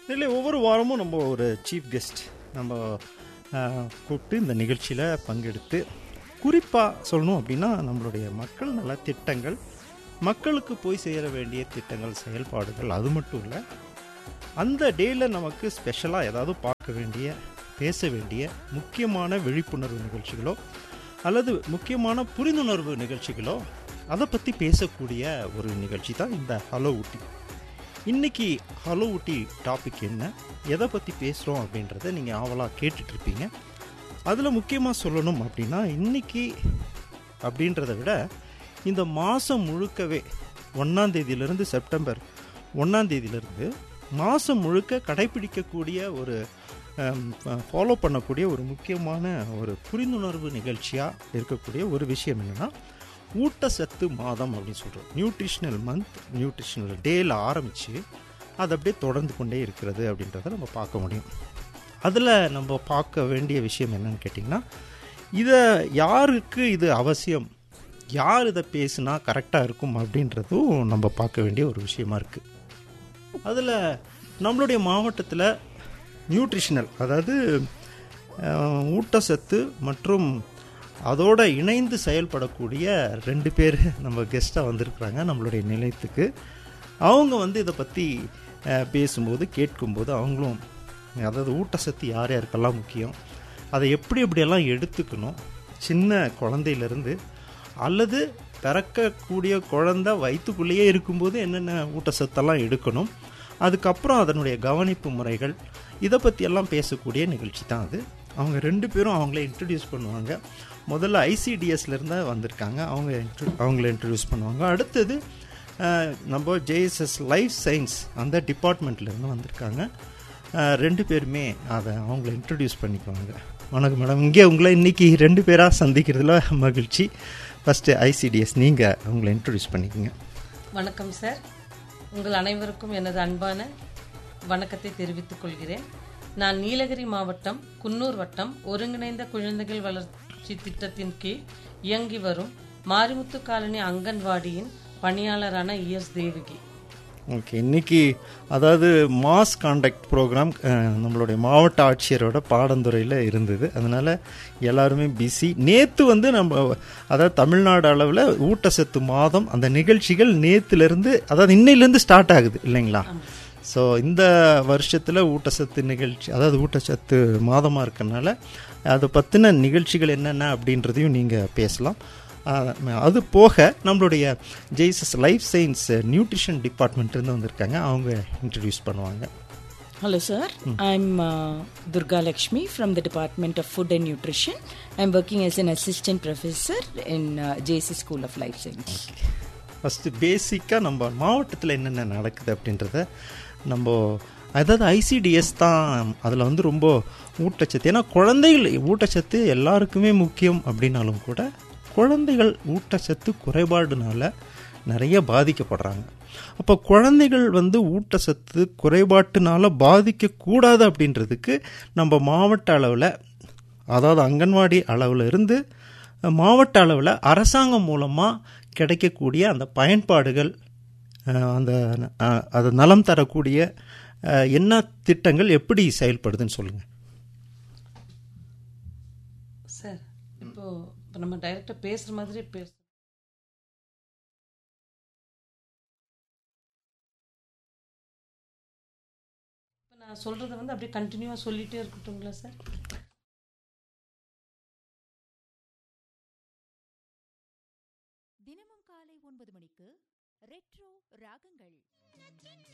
இல்லை ஒவ்வொரு வாரமும் நம்ம ஒரு சீஃப் கெஸ்ட் நம்ம ஆஹ், கூப்பிட்டு இந்த நிகழ்ச்சியில் பங்கெடுத்து குறிப்பாக சொல்லணும் அப்படின்னா நம்மளுடைய மக்கள் நல திட்டங்கள் மக்களுக்கு போய் சேர வேண்டிய திட்டங்கள் செயல்பாடுகள் அது மட்டும் இல்லை அந்த டேயில் நமக்கு ஸ்பெஷலாக ஏதாவது பார்க்க வேண்டிய பேச வேண்டிய முக்கியமான விழிப்புணர்வு நிகழ்ச்சிகளோ அல்லது முக்கியமான புரிந்துணர்வு நிகழ்ச்சிகளோ அதை பற்றி பேசக்கூடிய ஒரு நிகழ்ச்சி தான் இந்த ஹலோ ஊட்டி இன்னைக்கு ஹலோ ஊட்டி டாபிக் என்ன எதை பற்றி பேசுகிறோம் அப்படின்றத நீங்கள் ஆவலாக கேட்டுட்ருப்பீங்க அதில் முக்கியமாக சொல்லணும் அப்படின்னா இன்னைக்கு அப்படின்றத விட இந்த மாதம் முழுக்கவே ஒன்றாந்தேதியிலிருந்து செப்டம்பர் ஒன்றாந்தேதியிலிருந்து மாதம் முழுக்க கடைபிடிக்கக்கூடிய ஒரு ஃபாலோ பண்ணக்கூடிய ஒரு முக்கியமான ஒரு புரிந்துணர்வு நிகழ்ச்சியாக இருக்கக்கூடிய ஒரு விஷயம் என்னென்னா ஊட்டச்சத்து மாதம் அப்படின்னு சொல்கிறோம் நியூட்ரிஷனல் மந்த் நியூட்ரிஷனல் டேயில் ஆரம்பித்து அது அப்படியே தொடர்ந்து கொண்டே இருக்கிறது அப்படின்றத நம்ம பார்க்க முடியும் அதில் நம்ம பார்க்க வேண்டிய விஷயம் என்னன்னு கேட்டிங்கன்னா இதை யாருக்கு இது அவசியம் யார் இதை பேசுனா கரெக்டாக இருக்கும் அப்படின்றதும் நம்ம பார்க்க வேண்டிய ஒரு விஷயமா இருக்குது அதில் நம்மளுடைய மாவட்டத்தில் நியூட்ரிஷனல் அதாவது அஹ், ஊட்டச்சத்து மற்றும் அதோட இணைந்து செயல்படக்கூடிய ரெண்டு பேர் நம்ம கெஸ்ட்டாக வந்திருக்கிறாங்க நம்மளுடைய நிலையத்துக்கு அவங்க வந்து இதை பற்றி பேசும்போது கேட்கும்போது அவங்களும் அதாவது ஊட்டச்சத்து யார் யாருக்கெல்லாம் முக்கியம் அதை எப்படி எப்படியெல்லாம் எடுத்துக்கணும் சின்ன குழந்தையிலேருந்து அல்லது பிறக்கக்கூடிய குழந்தை வயிற்றுக்குள்ளேயே இருக்கும்போது என்னென்ன ஊட்டச்சத்தெல்லாம் எடுக்கணும் அதுக்கப்புறம் அதனுடைய கவனிப்பு முறைகள் இதை பற்றியெல்லாம் பேசக்கூடிய நிகழ்ச்சி தான் அது அவங்க ரெண்டு பேரும் அவங்கள இன்ட்ரடியூஸ் பண்ணுவாங்க முதல்ல ஐசிடிஎஸ்லேருந்து வந்திருக்காங்க அவங்க intro- அவங்கள இன்ட்ரடியூஸ் பண்ணுவாங்க அடுத்தது அஹ், நம்ம ஜேஎஸ்எஸ் லைஃப் சயின்ஸ் அந்த டிபார்ட்மெண்ட்லேருந்து வந்திருக்காங்க அஹ், ரெண்டு பேருமே அதை அவங்கள இன்ட்ரடியூஸ் பண்ணிக்குவாங்க வணக்கம் மேடம் இங்கே உங்களை இன்னைக்கு ரெண்டு பேராக சந்திக்கிறதுல மகிழ்ச்சி ஃபஸ்ட்டு ஐசிடிஎஸ் நீங்கள் அவங்கள இன்ட்ரடியூஸ் பண்ணிக்கோங்க வணக்கம் சார் உங்கள் அனைவருக்கும் எனது அன்பான வணக்கத்தை தெரிவித்துக் கொள்கிறேன் நான் நீலகிரி மாவட்டம் குன்னூர் வட்டம் ஒருங்கிணைந்த குழந்தைகள் வளர்ச்சி திட்டத்தின் கீழ் இயங்கி வரும் மாரிமுத்து காலனி அங்கன்வாடியின் பணியாளரான இஎஸ் தேவகி ஓகே இன்னைக்கு அதாவது மாஸ் காண்டக்ட் ப்ரோக்ராம் நம்மளுடைய மாவட்ட ஆட்சியரோட பாடந்துறையில் இருந்தது அதனால எல்லாருமே பிஸி நேற்று வந்து நம்ம அதாவது தமிழ்நாடு அளவில் ஊட்டச்சத்து மாதம் அந்த நிகழ்ச்சிகள் நேற்றுலேருந்து அதாவது இன்னையிலேருந்து ஸ்டார்ட் ஆகுது இல்லைங்களா ஸோ இந்த வருஷத்தில் ஊட்டச்சத்து நிகழ்ச்சி அதாவது ஊட்டச்சத்து மாதமாக இருக்கறனால அதை பற்றின நிகழ்ச்சிகள் என்னென்ன அப்படின்றதையும் நீங்கள் பேசலாம் அஹ், அது போக நம்மளுடைய ஜெய்சஸ் லைஃப் சயின்ஸ் நியூட்ரிஷன் டிபார்ட்மெண்ட்லேருந்து வந்திருக்காங்க அவங்க இன்ட்ரடியூஸ் பண்ணுவாங்க Hello, sir. I'm uh, Durga Lakshmi from the Department of Food and Nutrition. I'm working as an assistant professor in uh, JC School of Life Science. First பேசிக்காக நம்ம மாவட்டத்தில் என்னென்ன நடக்குது அப்படின்றத நம்ம அதாவது ஐசிடிஎஸ் தான் அதில் வந்து ரொம்ப ஊட்டச்சத்து ஏன்னா குழந்தைகள் ஊட்டச்சத்து எல்லாருக்குமே முக்கியம் அப்படின்னாலும் கூட குழந்தைகள் ஊட்டச்சத்து குறைபாடுனால நிறைய பாதிக்கப்படுறாங்க அப்போ குழந்தைகள் வந்து ஊட்டச்சத்து குறைபாட்டுனால பாதிக்கக்கூடாது அப்படின்றதுக்கு நம்ம மாவட்ட அளவில் அதாவது அங்கன்வாடி அளவில் இருந்து மாவட்ட அளவில் அரசாங்கம் மூலமாக கிடைக்கக்கூடிய அந்த பயன்பாடுகள் அஹ், அந்த அஹ், அது நலம் தரக்கூடிய அஹ், என்ன திட்டங்கள் எப்படி செயல்படுதுன்னு சொல்லுங்கள் சார் இப்போ இப்போ நம்ம டைரக்டாக பேசுகிற மாதிரி பேச இப்போ நான் சொல்கிறத வந்து அப்படியே கண்டினியூவாக சொல்லிகிட்டே இருக்கட்டுங்களா சார் தினமும் காலை ஒன்பது மணிக்கு ரெட்ரோ ராகங்கள்